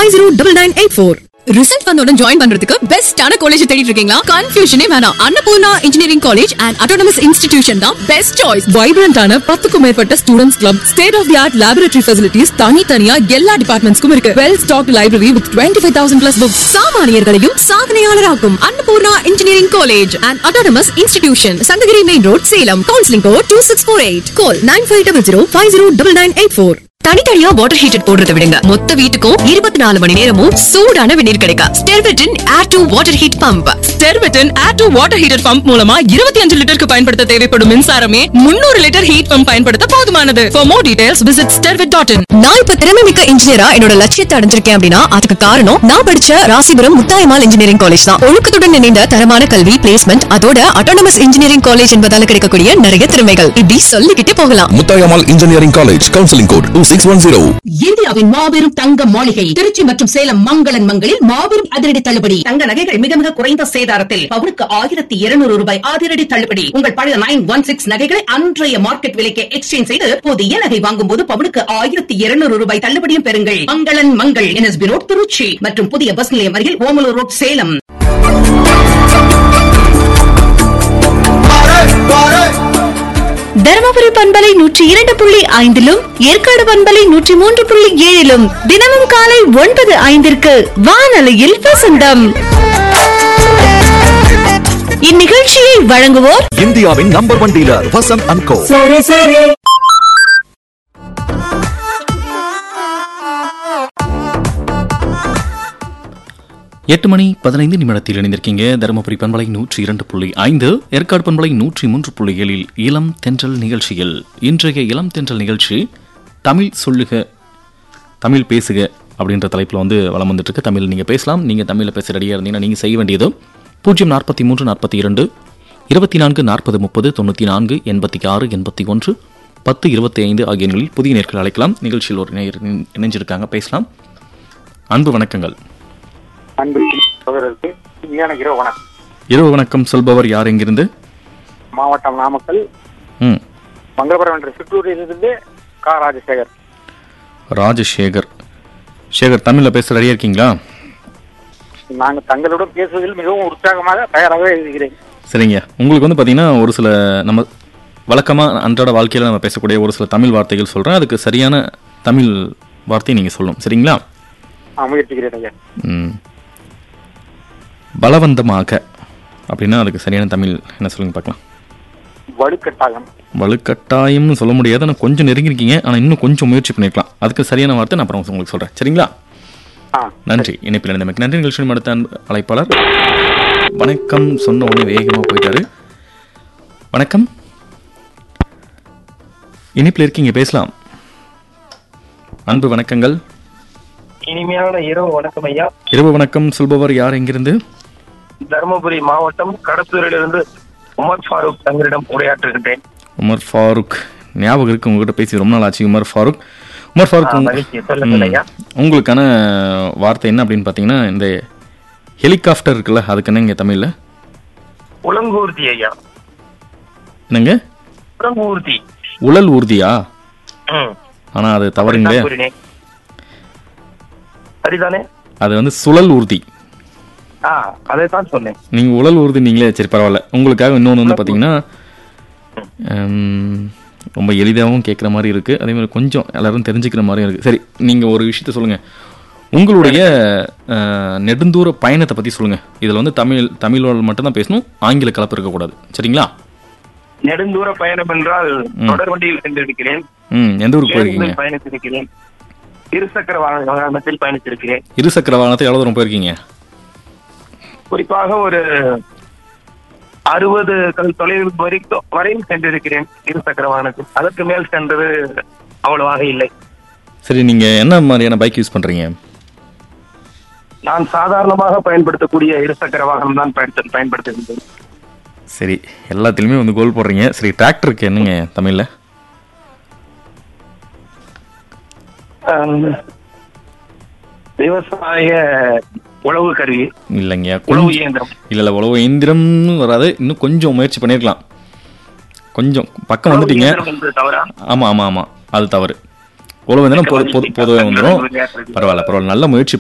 Five zero double nine eight four result வந்தோட join பண்றதுக்கு பெஸ்டான காலேஜ் தேடிட்டு இருக்கீங்களா கன்ஃபியூஷனே வேணாம் Annapoorna engineering college and autonomous institution தான் பெஸ்ட் சாய்ஸ் வைப்ரண்டான பத்துக்கும் மேற்பட்ட students club state of the art laboratory facilities தனித்தனியா எல்லா டிபார்ட்மெண்ட்ஸ்க்கும் இருக்கு well stock library with twenty five thousand plus books சாமானியர்களையும் சாதனையாளராக்கும் Annapoorna engineering college and autonomous institution Sankagiri main road Salem counselling code two six four eight call nine five double zero five zero double nine eight four தனித்தனியா water heater போடுறத விடுங்க மொத்த வீட்டுக்கும் இருபத்தி நாலு மணி நேரமும் சூடான வெந்நீர் கிடைக்கும் ஸ்டெர்வெட்டின் air to water heat pump ஸ்டெர்வெட்டின் air to water heater pump மூலமா இருபத்தி அஞ்சு லிட்டருக்கு பயன்படுத்த தேவைப்படும் மின்சாரமே முன்னூறு லிட்டர் ஹீட் பம்ப் பயன்படுத்த போதுமானது for more details visit Sterwet dot in நான் இப்ப திறமை மிக்க இன்ஜினியரா என்னோட லட்சியத்தை அடைஞ்சிருக்கேன் அப்படின்னா அதுக்கு காரணம் நான் படிச்ச ராசிபுரம் முத்தாயமால் இன்ஜினியரிங் காலேஜ் தான் ஒழுக்கத்துடன் இணைந்த தரமான கல்வி பிளேஸ்மெண்ட் அதோட அட்டானமஸ் இன்ஜினியரிங் காலேஜ் என்பதால கிடைக்கக்கூடிய நிறைய திறமைகள் இப்படி சொல்லிக்கிட்டே போகலாம் Muthayammal engineering college counselling code two six one zero இந்தியாவின் மாபெரும் தங்க மாளிகை திருச்சி மற்றும் சேலம் மங்களன் மங்களில் மாபெரும் அதிரடி தள்ளுபடி தங்க நகைகள் மிக மிக குறைந்த சேதாரத்தில் பவுனுக்கு ஆயிரத்தி இருநூறு ரூபாய் அதிரடி தள்ளுபடி உங்கள் பழைய நைன் ஒன் சிக்ஸ் நகைகளை அன்றைய மார்க்கெட் விலைக்கு எக்ஸ்சேஞ்ச் செய்து புதிய நகை வாங்கும் போது பவுனுக்கு ஆயிரத்தி இருநூறு ரூபாய் தள்ளுபடியும் பெறுங்கள் மங்களன் மங்கள் என்எஸ்பி ரோட் திருச்சி மற்றும் புதிய பஸ் நிலையம் அருகில் ஓமலூர் ரோட் சேலம் தருமபுரி பண்பலை நூற்றி இரண்டு புள்ளி ஐந்திலும் ஏற்காடு பண்பலை நூற்றி மூன்று புள்ளி ஏழிலும் தினமும் காலை ஒன்பது ஐந்திற்கு வானொலியில் வசந்தம் இந்நிகழ்ச்சியை வழங்குவோர் இந்தியாவின் number one dealer Vasanth and co எட்டு மணி பதினைந்து நிமிடத்தில் இணைந்திருக்கீங்க தருமபுரி பண்பலை நூற்றி இரண்டு புள்ளி ஐந்து ஏற்காடு பண்பலை நூற்றி மூன்று புள்ளி ஏழில் இளம் தென்றல் நிகழ்ச்சியில் இன்றைய இளம் தென்றல் நிகழ்ச்சி தமிழ் சொல்லுக தமிழ் பேசுக அப்படின்ற தலைப்பில் வந்து வளம் வந்துட்டு இருக்கு தமிழ் நீங்கள் பேசலாம் நீங்கள் தமிழில் பேச ரெடியாக இருந்தீங்கன்னா நீங்கள் செய்ய வேண்டியது பூஜ்ஜியம் நாற்பத்தி மூன்று நாற்பத்தி இரண்டு இருபத்தி நான்கு நாற்பது முப்பது தொண்ணூற்றி நான்கு எண்பத்தி ஆறு எண்பத்தி ஒன்று பத்து இருபத்தி ஐந்து ஆகிய எண்களில் புதிய நேர்கள் அழைக்கலாம் நிகழ்ச்சியில் ஒரு நேயர் இணை- இணைஞ்சிருக்காங்க பேசலாம் அன்பு வணக்கங்கள் அன்பு சகோதரருக்கு இனியான இரவு வணக்கம் இரவு வணக்கம் சொல்பவர் யார் எங்கிருந்து மாவட்டம் நாமக்கல் ம் மங்களபுரம் என்ற சிற்றூரிலிருந்து கா ராஜசேகர் ராஜசேகர் சேகர் தமிழில் பேச ரெடியாக இருக்கீங்களா நாங்கள் தங்களுடன் பேசுவதில் மிகவும் உற்சாகமாக தயாராக இருக்கிறேன் சரிங்க உங்களுக்கு வந்து பார்த்தீங்கன்னா ஒரு சில நம்ம வழக்கமாக அன்றாட வாழ்க்கையில் நம்ம பேசக்கூடிய ஒரு சில தமிழ் வார்த்தைகள் சொல்கிறேன் அதுக்கு சரியான தமிழ் வார்த்தையை நீங்கள் சொல்லணும் சரிங்களா நான் முயற்சிக்கிறேன் ஐயா ம் பலவந்தமாக அப்படின்னா அதுக்கு சரியான தமிழ் என்ன சொல்லுங்க பார்க்கலாம் வலுக்கட்டாயம் வலுக்கட்டாயம்னு சொல்ல முடியாது ஆனால் கொஞ்சம் நெருங்கிருக்கீங்க ஆனால் இன்னும் கொஞ்சம் முயற்சி பண்ணிருக்கலாம் அதுக்கு சரியான வார்த்தை நான் அப்புறம் உங்களுக்கு சொல்கிறேன் சரிங்களா ஆ நன்றி இணைப்பில் இணைந்தமைக்கு நன்றி நிகழ்ச்சி அடுத்த அன்பு அழைப்பாளர் வணக்கம் சொன்ன உடனே வேகமாக போயிட்டாரு வணக்கம் இணைப்பில் இருக்கீங்க பேசலாம் அன்பு வணக்கங்கள் இனிமையான இரவு வணக்கம் ஐயா இரவு வணக்கம் சொல்பவர் யார் எங்கிருந்து தருமபுரி மாவட்டம் கடத்தூரிலிருந்து உமர் ஃபாரூக் தங்களிடம் உரையாற்றுகின்றேன் உமர் ஃபாரூக் ஞாபகம் இருக்கு உங்ககிட்ட பேசி ரொம்ப நாள் ஆச்சு உமர் ஃபாரூக் உமர் ஃபாரூக் ஆ, உங்க- மகிழ்ச்சி. சொல்லுங்கள் ம். ஐயா. உங்களுக்கான வார்த்தை என்ன அப்படின்னு பார்த்தீங்கன்னா இந்த ஹெலிகாப்டர் இருக்குல்ல அதுக்கு என்ன இங்கே தமிழில் உலங்கூர்தி ஐயா என்னங்க உலங்கூர்தி உழல் ஊர்தியா ம். ஆனால் அது தவறுங்க அப்படித்தான் கூறினேன். சரிதானே அது வந்து சுழல் ஊர்தி ஆ அதை தான் சொன்னேன் நீங்கள் உழல் ஊர்தி நீங்களே சரி பரவாயில்ல உங்களுக்காக இன்னொன்று வந்து பார்த்தீங்கன்னா ஹம், ரொம்ப எளிதாகவும் கேட்குற மாதிரி இருக்குது அதே மாதிரி கொஞ்சம் எல்லாரும் தெரிஞ்சுக்கிற மாதிரியும் இருக்குது சரி நீங்கள் ஒரு விஷயத்த சொல்லுங்கள் உங்களுடைய அஹ், நெடுந்தூர பயணத்தை பற்றி சொல்லுங்கள் இதில் வந்து தமிழ் தமிழோட மட்டும்தான் பேசணும் ஆங்கில கலப்பு இருக்கக்கூடாது சரிங்களா நெடுந்தூர பயணம் என்றால் தொடர் வண்டியில் சென்றிருக்கிறேன் ம் எந்த ஊருக்கு போயிருக்கீங்க பேருந்தில் பயணித்திருக்கிறேன் இருசக்கர வாகன- வாகனத்தில் பயணித்திருக்கிறேன் இருசக்கர வாகனத்தை எவ்வளோ தூரம் போயிருக்கீங்க குறிப்பாக ஒரு அறுபது கல் தொலைவில் வரைக்கும் வரையும் சென்றிருக்கிறேன் இருசக்கர வாகனத்தில் அதற்கு மேல் சென்றது அவ்வளவாக இல்லை சரி நீங்கள் என்ன மாதிரியான பைக் யூஸ் பண்ணுறீங்க நான் சாதாரணமாக பயன்படுத்தக்கூடிய இருசக்கர வாகனம் தான் பயன்படுத்த பயன்படுத்துகின்றேன் சரி எல்லாத்துலேயுமே வந்து கோல் போடுறீங்க சரி டிராக்டருக்கு என்னங்க தமிழில் ஆம், விவசாய உழவு கருவி இல்லைங்க உழவு கொஞ்சம் இயந்திரம் இல்ல இல்ல உழவு இயந்திரம்னு வராது இன்னும் கொஞ்சம் முயற்சி பண்ணிருக்கலாம் கொஞ்சம் பக்கம் உழவு வந்துட்டீங்க இயந்திரம் என்பது தவறா ஆமா ஆமா ஆமா அது தவறு உழவு இயந்திரம் பொது பொது பொதுவாக வந்துடும் பரவாயில்ல பரவாயில்ல நல்ல முயற்சி